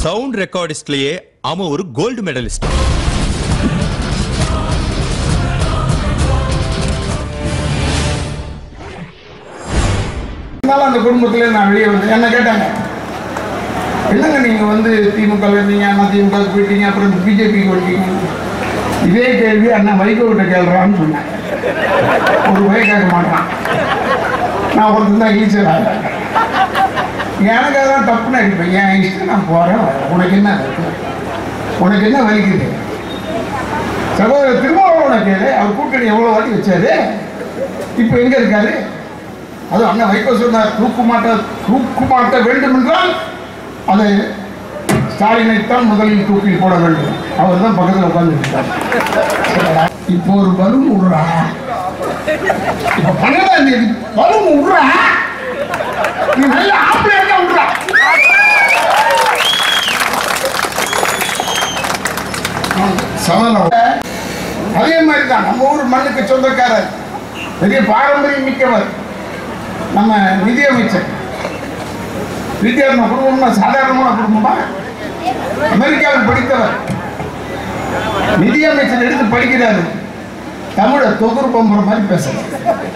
Sound ரெக்கார்டிஸ்ட்லயே அவன் ஒரு gold medalist இருந்தாலும் அந்த குடும்பத்துல நான் வெளியே வந்தேன் என்ன கேட்டாங்க என்னங்க நீங்க வந்து திமுக இருந்தீங்க அண்ணா திமுக போயிட்டீங்க அப்புறம் பிஜேபிக்கு வந்துட்டீங்க இதே கேள்வி அண்ணா வைகோ கிட்ட கேள்றான்னு சொன்னேன் ஒரு வகை கேட்க மாட்டான் நான் ஒருத்தன் தான் ஈஸியாக எனக்கு அதான் தப்புன்னு அடிப்பேன் என் இஷ்டம் நான் போறேன் வரேன். உனக்கு என்ன இருக்கு? உனக்கு என்ன வலிக்குது சகோதரர் திருமாவளவனை கேளு அவர் கூட்டணி எவ்வளோ வாட்டி வச்சாரு இப்போ எங்க இருக்காரு அது அண்ணன் வைகோ சொன்னார் தூக்கு மாட்ட தூக்கு மாட்ட வேண்டும் என்றால் அதை ஸ்டாலினைத்தான் முதலில் தூக்கில் போட வேண்டும் அவர் தான் பக்கத்தில் உட்கார்ந்து இப்போ ஒரு பலூன் விடுறா இப்போ பன்னெண்டாம் தேதி பலூன் விடுறா நீ நல்ல ஆம்பளை விடுறா சமலம் அதே மாதிரி தான் நம்ம ஊர் மண்ணுக்கு சொந்தக்காரர் பெரிய பாரம்பரியம் மிக்கவர் நம்ம நிதியமைச்சர் நிதியமைச்சர் குடும்பம்னா சாதாரணமான குடும்பமா அமெரிக்காவில் படித்தவர் நிதியமைச்சர் எடுத்து படிக்கிறாரு தமிழை தொகுறு பம்புற மாதிரி பேசுறாரு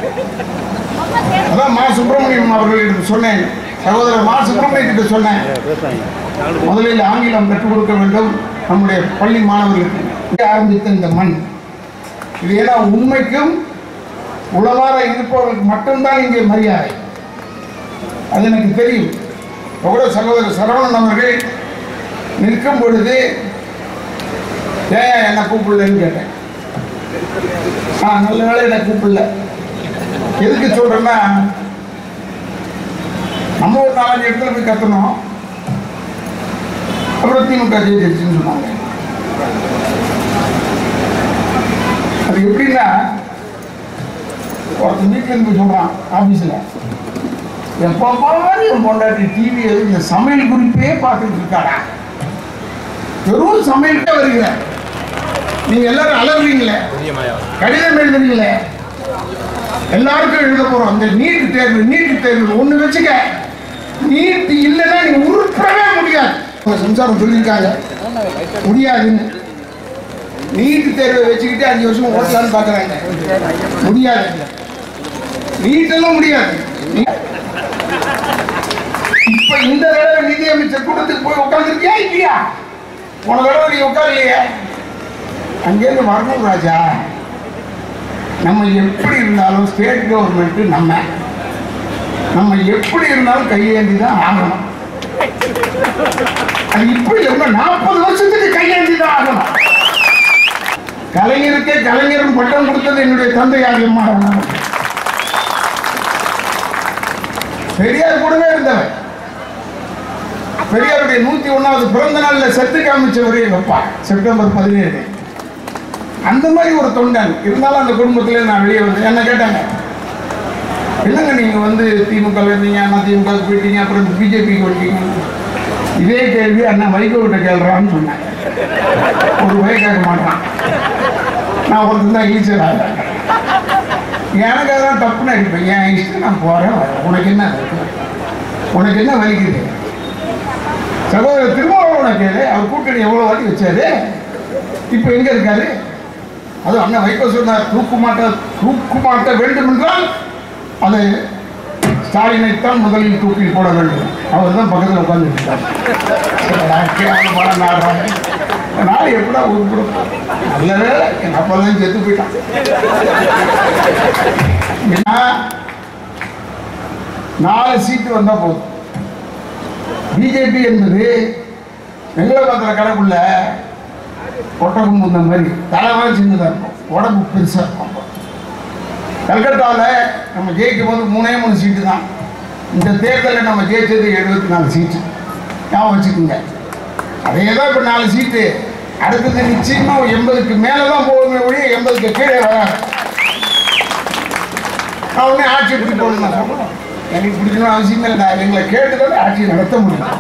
அதான் மா சுப்பிரமணியம் அவர்களிடம் சொன்னேன் சகோதரர் மா சுப்பிரமணியத்திட்ட சொன்னேன் முதலில் ஆங்கிலம் கற்றுக் கொடுக்க வேண்டும் நம்முடைய பள்ளி மாணவர்களுக்கு இங்கே ஆரம்பித்த இந்த மண் இது ஏன்னா உண்மைக்கும் உளவார இருப்பவர்களுக்கு மட்டும்தான் இங்கே மரியாதை அது எனக்கு தெரியும் இப்ப கூட சகோதரர் சரவணன் அவர்கள் நிற்கும் பொழுது ஏன் என்ன கூப்பிடலன்னு கேட்டேன் ஆ நல்ல வேலை என்னை கூப்பிடல எதுக்கு சொல்றேன்னா நம்ம ஒரு நாலஞ்சு இடத்துல போய் கத்தணும் அப்புறம் திமுக ஜெயிச்சிருச்சுன்னு சொன்னாங்க அது எப்படின்னா ஒருத்தன் வீட்டில் இருந்து போய் சொல்கிறான் ஆஃபீஸில் எப்போ பாரு என் பொண்டாட்டி டிவி இந்த சமையல் குறிப்பே பார்த்துட்டு இருக்காடா வெறும் சமையல்கிட்ட வருகிற நீங்க எல்லாரும் அலறீங்களே கடிதம் எழுதுறீங்களே எல்லாருக்கும் எழுத போறோம் அந்த நீட் தேர்வு நீட் தேர்வு ஒண்ணு வச்சுக்க நீட் இல்லைன்னா நீ உருப்படவே முடியாது உங்க சம்சாரம் சொல்லியிருக்காங்க முடியாதுன்னு நீட் தேர்வை வச்சுக்கிட்டு அஞ்சு வருஷம் ஓட்டலான்னு பாக்குறாங்க முடியாது நீட்டெல்லாம் முடியாது நீ- இப்ப இந்த தடவை நிதியமைச்சர் கூட்டத்துக்கு போய் உட்காந்துருக்கியா இல்லையா போன தடவை நீ உட்காரலையே அங்கேருந்து வரணும் ராஜா நம்ம எப்படி இருந்தாலும் ஸ்டேட் கவர்மெண்ட் நம்ம நம்ம எப்படி இருந்தாலும் கையேந்தி தான் ஆகணும் அது இப்படி இல்லை நாற்பது வருஷத்துக்கு கையேந்தி தான் ஆகணும் கலைஞருக்கே கலைஞரும் பட்டம் கொடுத்தது என்னுடைய தந்தை ஆகியம்மா பெரியார் கூடவே இருந்தவர் பெரியாருடைய நூத்தி ஒண்ணாவது பிறந்த நாள்ல செத்து காமிச்சவர் எங்க அப்பா செப்டம்பர் பதினேழு அந்த மாதிரி ஒரு தொண்டன் இருந்தாலும் அந்த குடும்பத்துல நான் வெளியே வந்தேன் என்ன கேட்டாங்க என்னங்க நீங்க வந்து திமுக இருந்தீங்க அண்ணா திமுக போயிட்டீங்க அப்புறம் பிஜேபிக்கு வந்துட்டீங்க இதே கேள்வி அண்ணா வைகோ கிட்ட கேள்றான்னு சொன்னேன் ஒரு வகை கேட்க மாட்டான் நான் ஒருத்தன் தான் ஈஸியாக எனக்கு அதான் தப்புன்னு அடிப்பேன் என் இஷ்டம் நான் போறேன் வரேன். உனக்கு என்ன இருக்கு? உனக்கு என்ன வலிக்குது சகோதரர் திருமாவளவனை கேளு அவர் கூட்டணி எவ்வளோ வாட்டி வச்சாரு இப்போ எங்க இருக்காரு அது அண்ணன் வைகோ சொன்னார் தூக்கு மாட்ட தூக்கு மாட்ட வேண்டும் என்றால் அதை ஸ்டாலினைத்தான் முதலில் தூக்கில் போட வேண்டும் அவர் தான் பக்கத்தில் உட்காந்துருக்கார் நாடு எப்படா உருப்பிடும் நல்ல வேலை என் அப்பா தான் செத்து போயிட்டான் ஏன்னா, நாலு சீட்டு வந்தா போதும் பிஜேபி என்பது வெங்கலபாத்திர கடைக்குள்ள ஒட்டகம் முந்த மாதிரி தலைவன் சின்னதாக இருக்கும் உடம்பு பெருசாக இருக்கும் கல்கட்டாவில் நம்ம ஜெயிக்கும் போது மூணே மூணு சீட்டு தான் இந்த தேர்தலில் நம்ம ஜெயிச்சது எழுபத்தி நாலு சீட்டு ஞாபகம் வச்சுக்கோங்க அதே தான் இப்போ நாலு சீட்டு அடுத்தது நிச்சயமாக எண்பதுக்கு மேலே தான் போகுமே ஒழிய எண்பதுக்கு கீழே வராது நான் உடனே ஆட்சி எப்படி போகணும் நான் சொல்லுவேன் எனக்கு பிடிக்கணும் அவசியம் இல்லை நான் எங்களை கேட்டுதான் ஆட்சி நடத்த முடியும்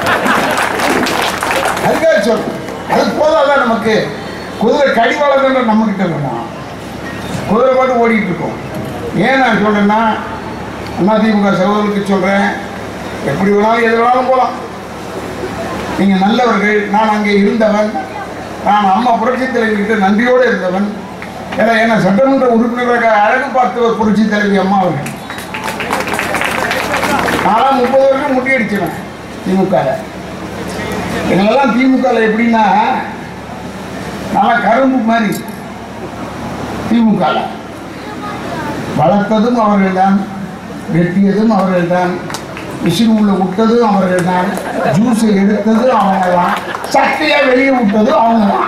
அதுக்காக சொல்றேன் அது போதாதான் நமக்கு குதிரை கடிவாளம் நம்ம கிட்ட வேணும் குதிரை பாட்டு ஓடிட்டு இருக்கோம் ஏன் நான் சொல்றேன்னா அதிமுக சகோதரருக்கு சொல்றேன் எப்படி வேணாலும் எது வேணாலும் போகலாம் நீங்க நல்லவர்கள் நான் அங்கே இருந்தவன் நான் அம்மா புரட்சி தலைவிகிட்ட நன்றியோடு இருந்தவன் ஏன்னா என்ன சட்டமன்ற உறுப்பினராக அழகு பார்த்தவர் புரட்சி தலைவி அம்மா அவர்கள் நானும் முப்பது வருஷம் முட்டியடிச்சிருவேன் திமுகவில் எங்களெல்லாம் திமுகவில் எப்படின்னா நல்லா கரும்பு மாதிரி திமுகவில் வளர்த்ததும் அவர்கள்தான் வெட்டியதும் அவர்கள்தான் மிஷின் உள்ள விட்டதும் அவர்கள்தான் ஜூஸை எடுத்ததும் அவங்க தான் சட்டையை வெளியே விட்டதும் அவங்க தான்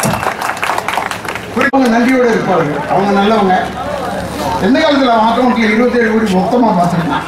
அவங்க நன்றியோடு இருப்பார்கள் அவங்க நல்லவங்க எந்த காலத்தில் அக்கௌண்ட்டில் இருபத்தேழு கோடி மொத்தமாக பார்த்துருக்கான்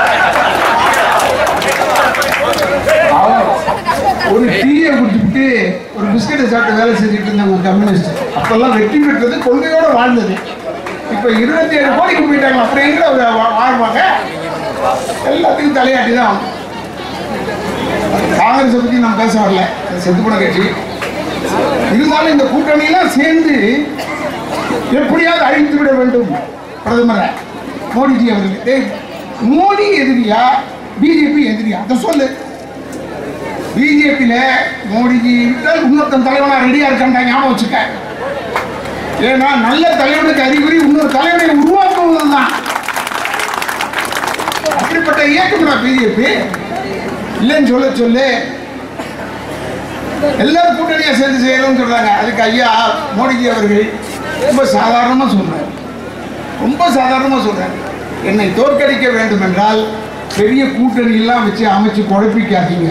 ஒரு டீயை குடிச்சுட்டு ஒரு பிஸ்கெட்டை சாப்பிட்டு வேலை செஞ்சுட்டு இருந்தாங்க கம்யூனிஸ்ட் அப்பெல்லாம் வெற்றி பெற்றது கொள்கையோட வாழ்ந்தது இப்போ இருபத்தி ஏழு கோடிக்கு போயிட்டாங்க அப்புறம் எங்க வா- வா- வாழ்வாங்க எல்லாத்துக்கும் தலையாட்டி தான் ஆகணும். காங்கிரஸை பற்றி நான் பேச வரல அது செத்து போன கட்சி இருந்தாலும் இந்த கூட்டணியெல்லாம் சேர்ந்து எப்படியாவது அழித்து விட வேண்டும் பிரதமரை மோடிஜி அவர்கள் டேய், மோடி எதிரியா பிஜேபி எதிரியா அதை சொல்லு பிஜேபியில மோடிஜி விட்டால் இன்னொருத்தன் தலைவனா ரெடியா இருக்கான்டா ஞாபகம் வச்சுக்க ஏன்னா நல்ல தலைவனுக்கு அறிகுறி இன்னொரு தலைவனை உருவாக்குவது தான் அப்படிப்பட்ட இயக்கம்டா பிஜேபி இல்லைன்னு சொல்ல சொல்லு எல்லாரும் கூட்டணியா சேர்ந்து செய்யணும்னு சொல்றாங்க அதுக்கு ஐயா மோடிஜி அவர்கள் ரொம்ப சாதாரணமா சொல்றாரு ரொம்ப சாதாரணமா சொல்றாரு என்னை தோற்கடிக்க வேண்டும் என்றால் பெரிய கூட்டணி எல்லாம் வச்சு அமைச்சு குழப்பிக்காதீங்க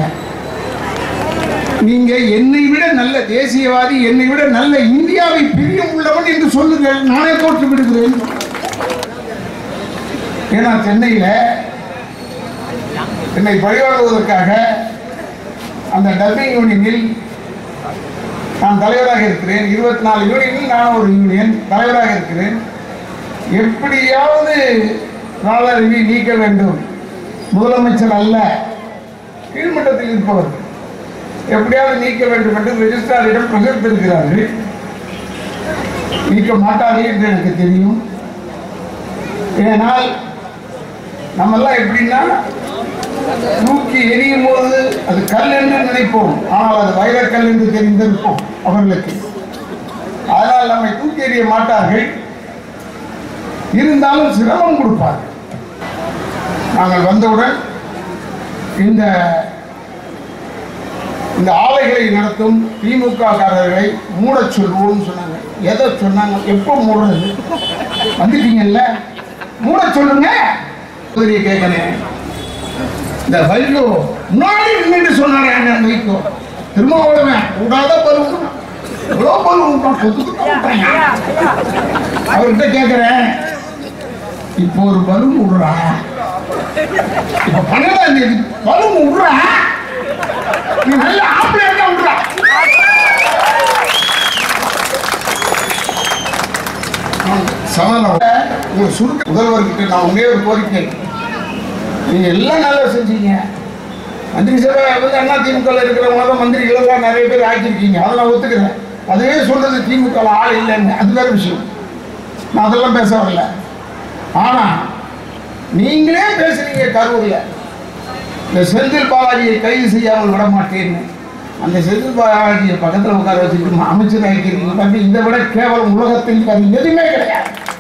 நீங்க என்னை விட நல்ல தேசியவாதி என்னை விட நல்ல இந்தியாவை பிரியம் உள்ளவன் என்று சொல்லுங்கள் நானே தோற்று விடுகிறேன் ஏன்னா சென்னையில என்னை பழிவாங்குவதற்காக அந்த டப்பிங் யூனியனில் நான் தலைவராக இருக்கிறேன் இருபத்தி நாலு யூனியனில் நான் ஒரு யூனியன் தலைவராக இருக்கிறேன் எப்படியாவது ராதாரவி நீக்க வேண்டும் முதலமைச்சர் அல்ல கீழ்மட்டத்தில் இருப்பவர்கள் எப்படியாவது நீக்க வேண்டும் என்று ரெஜிஸ்ட்ராரிடம் பிரகர்த்திருக்கிறார்கள் நீக்க மாட்டார்கள் என்று எனக்கு தெரியும் ஏனால் நம்மெல்லாம் எப்படின்னா தூக்கி எரியும் போது அது கல் என்று நினைப்போம் ஆனால் அது வைரக்கல் என்று தெரிந்திருப்போம் அவர்களுக்கு அதனால் நம்மை தூக்கி எறிய மாட்டார்கள் இருந்தாலும் சிரமம் கொடுப்பார்கள் நாங்கள் வந்தவுடன் இந்த இந்த ஆலைகளை நடத்தும் திமுக காரர்களை மூடச் சொல்வோம்னு சொன்னாங்க எதை சொன்னாங்க எப்போ மூடுறது வந்துட்டீங்கல்ல மூட சொல்லுங்க உதவியை கேட்கிறேன் இந்த வைகோ முன்னாடி நின்று சொன்னாரு அண்ணன் வைகோ திருமாவளவன் கூடாத பருவம் எவ்வளோ பருவம் கொத்துக்கிட்டாங்க அவர்கிட்ட கேட்கிறேன் இப்போ ஒரு பலூன் விடுறா இப்ப பன்னெண்டாம் தேதி பலூன் விடுறா நீ நல்ல ஆப்பிளேட்டா விடுறா சமலம் உங்க சுருக்க முதல்வர்கிட்ட நான் ஒரே ஒரு கோரிக்கை நீங்க எல்லாம் நல்லா செஞ்சீங்க மந்திரி சபை வந்து அண்ணா திமுக இருக்கிறவங்க தான் மந்திரிகளெல்லாம் நிறைய பேர் ஆக்கியிருக்கீங்க அதை நான் ஒத்துக்கிறேன் அதுவே சொல்றது திமுக ல ஆள் இல்லைன்னு அது வேற விஷயம் நான் அதெல்லாம் பேச வரல ஆனா நீங்களே பேசுறீங்க கரூர்ல இந்த செந்தில் பாலாஜியை கைது செய்யாமல் விட மாட்டேன்னு அந்த செந்தில் பாலாஜியை பக்கத்தில் உட்கார வச்சுட்டு அமைச்சர் ஆகிக்கிறீங்க பாருங்க, இதை விட கேவலம் உலகத்தில் வேறு எதுவுமே கிடையாது